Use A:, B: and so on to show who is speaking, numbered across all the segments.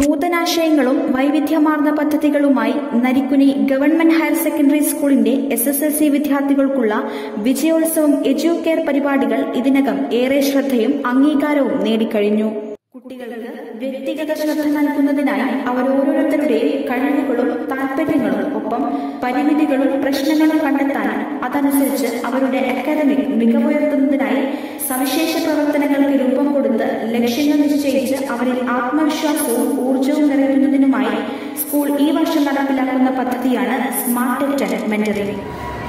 A: നൂതനാശയങ്ങളും വൈവിധ്യമാർന്ന പദ്ധതികളുമായി Narikkuni government higher secondary സ്കൂളിന്റെ എസ് എസ് എൽ സി വിദ്യാർത്ഥികൾക്കുള്ള വിജയോത്സവം എഡ്യൂ കെയർ പരിപാടികൾ ഇതിനകം ഏറെ ശ്രദ്ധയും അംഗീകാരവും നേടിക്കഴിഞ്ഞു കുട്ടികൾക്ക് വ്യക്തിഗത ശ്രദ്ധ നൽകുന്നതിനായി അവർ ഓരോരുത്തരുടെയും കഴിവുകളും താൽപര്യങ്ങളും ഒപ്പം പരിമിതികളും പ്രശ്നങ്ങളും കണ്ടെത്താനും അതനുസരിച്ച് അവരുടെ അക്കാദമിക് മികവുയർത്തുന്നതിനായി സവിശേഷ പ്രവർത്തനങ്ങൾക്ക് രൂപം കൊടുത്ത് ലക്ഷ്യങ്ങൾ നിശ്ചയിച്ച് അവരിൽ ആത്മവിശ്വാസവും ഊർജവും നിറയ്ക്കുന്നതിനുമായി സ്കൂൾ ഈ വർഷം നടപ്പിലാക്കുന്ന പദ്ധതിയാണ് സ്മാർട്ട് ടെൻ മെന്ററിംഗ്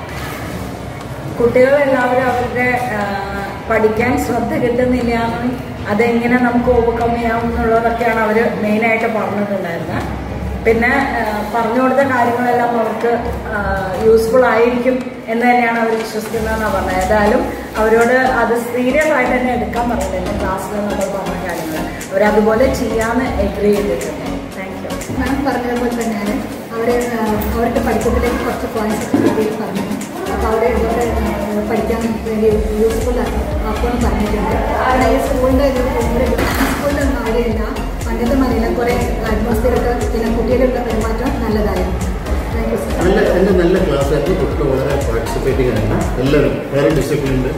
B: കുട്ടികളെല്ലാവരും അവരുടെ ആ, പഠിക്കാൻ ശ്രദ്ധ കിട്ടുന്നില്ല എന്നും അതെങ്ങനെ നമുക്ക് ഓവർകം ചെയ്യാം എന്നുള്ളതൊക്കെയാണ് അവർ മെയിനായിട്ട് പറഞ്ഞിട്ടുണ്ടായിരുന്നത് പിന്നെ ആ, പറഞ്ഞു കൊടുത്ത കാര്യങ്ങളെല്ലാം അവർക്ക് യൂസ്ഫുൾ ആയിരിക്കും എന്ന് തന്നെയാണ് അവർ വിശ്വസിക്കുന്നതെന്നാണ് പറഞ്ഞത് ഏതായാലും അവരോട് അത് സീരിയസ് ആയിട്ട് തന്നെ എടുക്കാൻ പറഞ്ഞിട്ടുണ്ട് ക്ലാസ്സിൽ നമ്മൾ പറഞ്ഞ കാര്യങ്ങൾ അവരതുപോലെ ചെയ്യാമെന്ന് എഗ്രി ചെയ്തിട്ടുണ്ട് താങ്ക് യു
C: മാം പറഞ്ഞതുപോലെ തന്നെയാണ് അവരെ ആ, അവരുടെ പഠിത്തത്തിലേക്ക് കുറച്ച് പോയിന്റ്സ് ഡീറ്റെയിൽ പറഞ്ഞു അപ്പോൾ അവിടെ ഇവരുടെ ആ, പഠിക്കാൻ വേണ്ടി യൂസ്ഫുൾ ആക്കുമെന്ന് പറഞ്ഞിട്ടുണ്ട് പിന്നെ ഈ സ്കൂളിൻ്റെ ഇത് ഇവിടെ സ്കൂളിൻ്റെ ഒന്നും അവിടെയില്ല പണ്ടത്തെ മതിയില്ല കുറേ അറ്റ്മോസ്ഫിയറൊക്കെ പിന്നെ കുട്ടികളുടെ പെരുമാറ്റം നല്ലതായിരുന്നു താങ്ക് യു സർ
D: നല്ല എൻ്റെ നല്ല ക്ലാസ്സായിരുന്നു കുട്ടികൾ വളരെ പാർട്ടിസിപ്പേറ്റിംഗ് ആണ് എല്ലാവരും വേറെ ഡിസിപ്ലിൻഡ്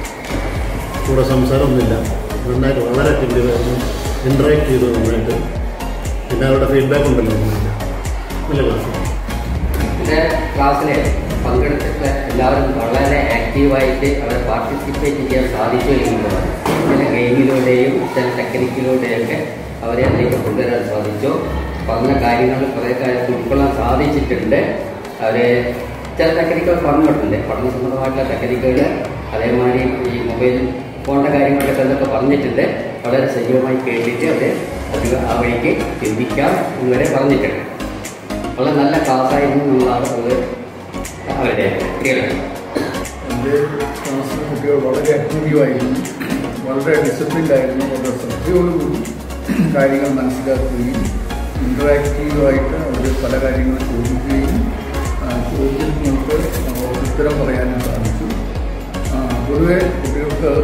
D: കൂടെ സംസാരമൊന്നുമില്ല നന്നായിട്ട് വളരെ അറ്റൻറ്റീവായിരുന്നു ഇൻട്രാക്ട് ചെയ്തു നന്നായിട്ട് പിന്നെ അവരുടെ ഫീഡ്ബാക്ക് ഉണ്ടല്ലോ നന്നായിട്ട് നല്ല ക്ലാസ്
E: എൻ്റെ ക്ലാസ്സിൽ പങ്കെടുത്തിട്ട് എല്ലാവരും വളരെ ആക്റ്റീവായിട്ട് അവർ പാർട്ടിസിപ്പേറ്റ് ചെയ്യാൻ സാധിച്ചു എന്നുള്ളതാണ് ചില ഗെയിമിലൂടെയും ചില ടെക്നിക്കിലൂടെയൊക്കെ അവരെ അതിലേക്ക് കൊണ്ടുവരാൻ സാധിച്ചു പറഞ്ഞ കാര്യങ്ങൾ കുറേ കാര്യം ഉൾക്കൊള്ളാൻ സാധിച്ചിട്ടുണ്ട് അവർ ചില ടെക്നിക്കുകൾ പറഞ്ഞിട്ടുണ്ട് പഠന സംബന്ധമായിട്ടുള്ള ടെക്നിക്കുകൾ അതേമാതിരി ഈ മൊബൈൽ ഫോണിൻ്റെ കാര്യങ്ങളൊക്കെ ചിലതൊക്കെ പറഞ്ഞിട്ടുണ്ട് വളരെ സജീവമായി കേട്ടിട്ട് അവർ അത് ആ വഴിക്ക് ചിന്തിക്കാം എന്നുവരെ പറഞ്ഞിട്ടുണ്ട് വളരെ നല്ല ക്ലാസ്സായിരുന്നു എന്നുള്ളതാണ് അത് അവരുടെ കുട്ടികളുടെ
F: എൻ്റെ ക്ലാസ്സിലെ കുട്ടികൾ വളരെ ആക്റ്റീവായിരുന്നു വളരെ ഡിസിപ്ലിൻഡ് ആയിരുന്നു വളരെ ശ്രദ്ധയോടുകൂടി കാര്യങ്ങൾ മനസ്സിലാക്കുകയും ഇൻറ്ററാക്റ്റീവായിട്ട് അവർ പല കാര്യങ്ങളും ചോദിക്കുകയും ആ, ചോദ്യങ്ങൾക്ക് ഉത്തരം പറയാനും സാധിച്ചു ആ, പൊതുവെ കുട്ടികൾക്ക്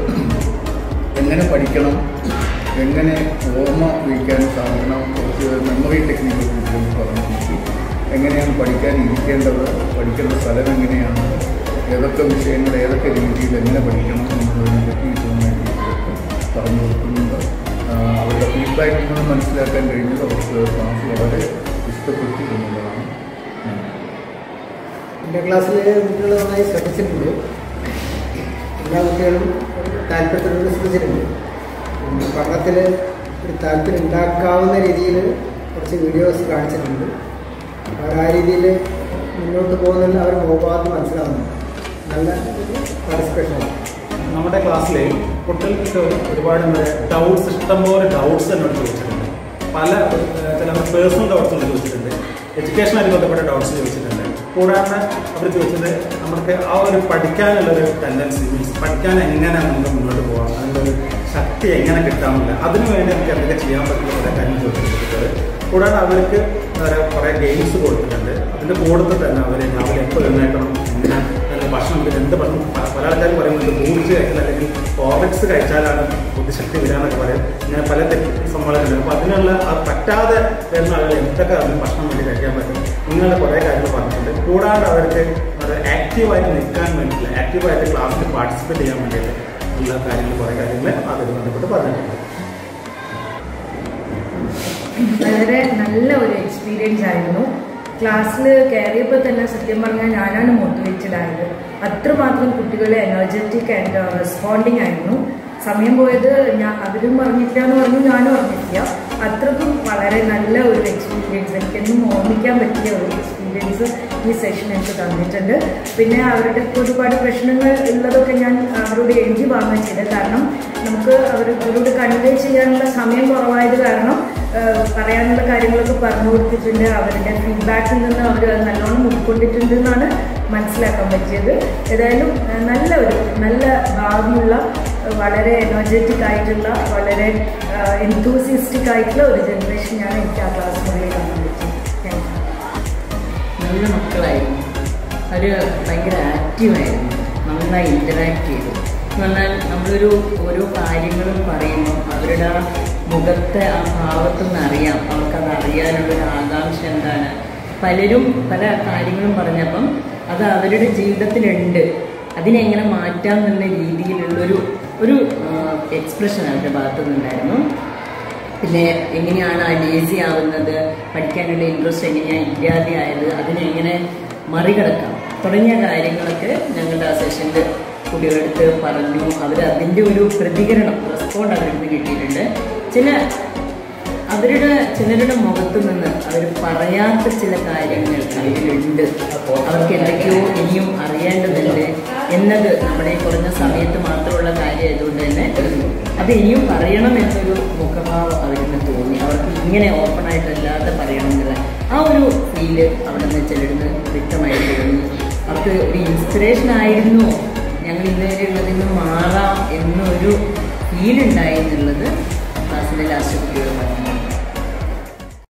F: എങ്ങനെ പഠിക്കണം എങ്ങനെ ഓർമ്മ വയ്ക്കാൻ സാധിക്കണം കുറച്ച് മെമ്മറി ടെക്നിക്കുകൾ കുട്ടികൾക്ക് പറഞ്ഞു കൊടുത്തു എങ്ങനെയാണ് പഠിക്കാൻ ഇരിക്കേണ്ടത് പഠിക്കേണ്ട സ്ഥലം എങ്ങനെയാണ് ഏതൊക്കെ വിഷയങ്ങൾ ഏതൊക്കെ രീതിയിൽ എങ്ങനെ പഠിക്കണം എന്നുള്ളതിനെ പറ്റി ഇതുമായി കുട്ടികൾക്ക് പറഞ്ഞു കൊടുക്കുന്നുണ്ട് ആ, അവരുടെ ഫീഡ്ബാക്കിൽ നിന്ന് മനസ്സിലാക്കാൻ കഴിഞ്ഞത് അവർക്ക് ക്ലാസ് വളരെ ഇഷ്ടപ്പെട്ടു എന്നുള്ളതാണ് നന്ദി.
G: എൻ്റെ ക്ലാസ്സിലെ കുട്ടികൾ നന്നായി ശ്രദ്ധിച്ചിട്ടുണ്ട് എല്ലാ കുട്ടികളും താല്പര്യത്തിനോട് ശ്രദ്ധിച്ചിട്ടുണ്ട് പിന്നെ പഠനത്തിൽ ഒരു താല്പര്യം ഉണ്ടാക്കാവുന്ന രീതിയിൽ കുറച്ച് വീഡിയോസ് കാണിച്ചിട്ടുണ്ട് അവർ ആ രീതിയിൽ മുന്നോട്ട് പോകുന്നില്ല അവർ പോകാതെ മനസ്സിലാവുന്നു നല്ല പാർട്ടിസിപ്പേഷനാണ്
H: നമ്മുടെ ക്ലാസ്സിൽ കുട്ടികൾക്ക് ഒരുപാട് ഡൗട്ട്സ് ഇഷ്ടംപോലെ ഡൗട്ട്സ് എന്നോട് ചോദിച്ചിട്ടുണ്ട് പല ഏഹ്, ചില പേഴ്സണൽ ഡൗട്ട്സ് ചോദിച്ചിട്ടുണ്ട് എഡ്യൂക്കേഷനുമായി ബന്ധപ്പെട്ട ഡൗട്ട്സ് ചോദിച്ചിട്ടുണ്ട് കൂടാതെ അവർ ചോദിച്ചത് നമുക്ക് ആ ഒരു പഠിക്കാനുള്ള ഒരു ടെൻഡൻസി മീൻസ് പഠിക്കാൻ എങ്ങനെ നമുക്ക് മുന്നോട്ട് പോകാം അതിൻ്റെ ഒരു ശക്തി എങ്ങനെ കിട്ടാമില്ല അതിനു വേണ്ടി നമുക്ക് എന്തൊക്കെ ചെയ്യാൻ പറ്റുന്ന കുറേ കാര്യങ്ങൾ ചോദിച്ചിട്ടുണ്ട് കൂടാതെ അവർക്ക് എന്താ പറയുക കുറേ ഗെയിംസ് കൊടുത്തിട്ടുണ്ട് അതിൻ്റെ കൂട്ടത്തിൽ തന്നെ അവർ രാവിലെ എപ്പോൾ എഴുന്നേക്കണം എങ്ങനെ നല്ല ഭക്ഷണം കഴിക്കും. എന്ത് ഭക്ഷണം പ- പല ആൾക്കാരും പറയുന്നുണ്ട് ഫ്രൂട്ട്സ് കഴിച്ചാൽ അല്ലെങ്കിൽ ഓറക്സ് കഴിച്ചാലാണ് ബുദ്ധിശക്തി വരാന്നൊക്കെ പറയും ഇങ്ങനെ പല തെറ്റ് സംഭവങ്ങളുണ്ട് അപ്പോൾ അതിനുള്ള ആ പറ്റാതെ വരുന്ന ആളുകൾ എന്തൊക്കെ അതിന് ഭക്ഷണം വേണ്ടി കഴിക്കാൻ പറ്റും ഇങ്ങനെയുള്ള കുറേ കാര്യങ്ങൾ പറഞ്ഞിട്ടുണ്ട് കൂടാതെ അവർക്ക് ആക്റ്റീവായിട്ട് നിൽക്കാൻ വേണ്ടിയില്ല ആക്റ്റീവായിട്ട് ക്ലാസ്സിൽ പാർട്ടിസിപ്പേറ്റ് ചെയ്യാൻ വേണ്ടിയിട്ട് ഉള്ള കാര്യങ്ങൾ കുറേ കാര്യങ്ങൾ അതിന് ബന്ധപ്പെട്ട് പറഞ്ഞിട്ടുണ്ട്
I: വളരെ നല്ല ഒരു എക്സ്പീരിയൻസ് ആയിരുന്നു ക്ലാസ്സിൽ കയറിയപ്പോൾ തന്നെ സത്യം പറഞ്ഞാൽ ഞാനാണ് മോട്ടിവേറ്റഡ് ആയത് അത്രമാത്രം കുട്ടികൾ എനർജറ്റിക് ആൻഡ് റെസ്പോണ്ടിങ് ആയിരുന്നു സമയം പോയത് ഞാൻ അവരും പറഞ്ഞിട്ടില്ല എന്ന് പറഞ്ഞു ഞാനും പറഞ്ഞിട്ടില്ല അത്രക്കും വളരെ നല്ല ഒരു എക്സ്പീരിയൻസ് എനിക്കെന്നും ഓർമ്മിക്കാൻ പറ്റിയ ഒരു എക്സ്പീരിയൻസ് ഈ സെഷൻ എനിക്ക് തന്നിട്ടുണ്ട് പിന്നെ അവരുടെ ഒരുപാട് പ്രശ്നങ്ങൾ ഉള്ളതൊക്കെ ഞാൻ അവരോട് എഴുതി വാങ്ങുക ചെയ്തത് കാരണം നമുക്ക് അവർ അവരോട് കൺവേ ചെയ്യാനുള്ള സമയം കുറവായത് കാരണം ആ, പറയാനുള്ള കാര്യങ്ങളൊക്കെ പറഞ്ഞു കൊടുത്തിട്ടുണ്ട് അവരുടെ ഫീഡ്ബാക്കിൽ നിന്ന് അവർ അത് നല്ലോണം ഉൾക്കൊണ്ടിട്ടുണ്ട് എന്നാണ് മനസ്സിലാക്കാൻ പറ്റിയത് ഏതായാലും ആ, നല്ല ഒരു നല്ല ഭാവിയുള്ള ആ, വളരെ എനർജറ്റിക് ആയിട്ടുള്ള വളരെ എൻതൂസിയസ്റ്റിക് ആയിട്ടുള്ള ഒരു ജനറേഷനാണ് എനിക്ക് ആ ക്ലാസ്സിനുള്ളിൽ കാണാൻ പറ്റിയത് താങ്ക് യു
J: നല്ല മക്കളായിരുന്നു അവർ ഭയങ്കര ആക്റ്റീവായിരുന്നു നന്നായി ഇൻറ്ററാക്ട് ചെയ്തു എന്ന് പറഞ്ഞാൽ നമ്മളൊരു ഓരോ കാര്യങ്ങളും പറയുമ്പോൾ അവരുടെ ആ മുഖത്തെ ആ ഭാവത്തു നിന്ന് അറിയാം അവർക്കത് അറിയാനുള്ളൊരു ആകാംക്ഷ എന്താണ് പലരും പല കാര്യങ്ങളും പറഞ്ഞപ്പം അത് അവരുടെ ജീവിതത്തിലുണ്ട് അതിനെങ്ങനെ മാറ്റാം എന്നുള്ള രീതിയിലുള്ളൊരു ഒരു എക്സ്പ്രഷൻ അവരുടെ ഭാഗത്തു നിന്നുണ്ടായിരുന്നു പിന്നെ എങ്ങനെയാണ് ആ ലേസി ആവുന്നത് പഠിക്കാനുള്ള ഇൻട്രസ്റ്റ് എങ്ങനെയാണ് ഇല്ലാതെയായത് അതിനെ എങ്ങനെ മറികടക്കാം തുടങ്ങിയ കാര്യങ്ങളൊക്കെ ഞങ്ങളുടെ ആ സെഷനിൽ കുട്ടികളെടുത്ത് പറഞ്ഞു അവർ അതിൻ്റെ ഒരു പ്രതികരണം റെസ്പോണ്ട് അവരുടെ കിട്ടിയിട്ടുണ്ട് ചില അവരുടെ ചിലരുടെ മുഖത്ത് നിന്ന് അവർ പറയാത്ത ചില കാര്യങ്ങൾ അതിലുണ്ട് അവർക്ക് എന്തൊക്കെയോ ഇനിയും അറിയേണ്ടതുണ്ട് എന്നത് നമ്മുടെ ഈ കുറഞ്ഞ സമയത്ത് മാത്രമുള്ള കാര്യമായതുകൊണ്ട് തന്നെ അത് ഇനിയും പറയണം എന്നൊരു മുഖഭാവം അവരിന് തോന്നി അവർക്ക് ഇങ്ങനെ ഓപ്പൺ ആയിട്ടല്ലാതെ പറയണം എന്നുള്ള ആ ഒരു ഫീല് അവിടെ നിന്ന് ചിലരിന്ന് വ്യക്തമായിട്ട് തോന്നി അവർക്ക് ഒരു ഇൻസ്പിറേഷൻ ആയിരുന്നു ഞങ്ങൾ ഇന്നുവരെ ഉള്ളതിൽ നിന്ന് മാറാം എന്നൊരു ഫീൽ ഉണ്ടായി എന്നുള്ളത് ക്ലാസ്സിലെ ലാസ്റ്റ് കുട്ടികൾ പറഞ്ഞു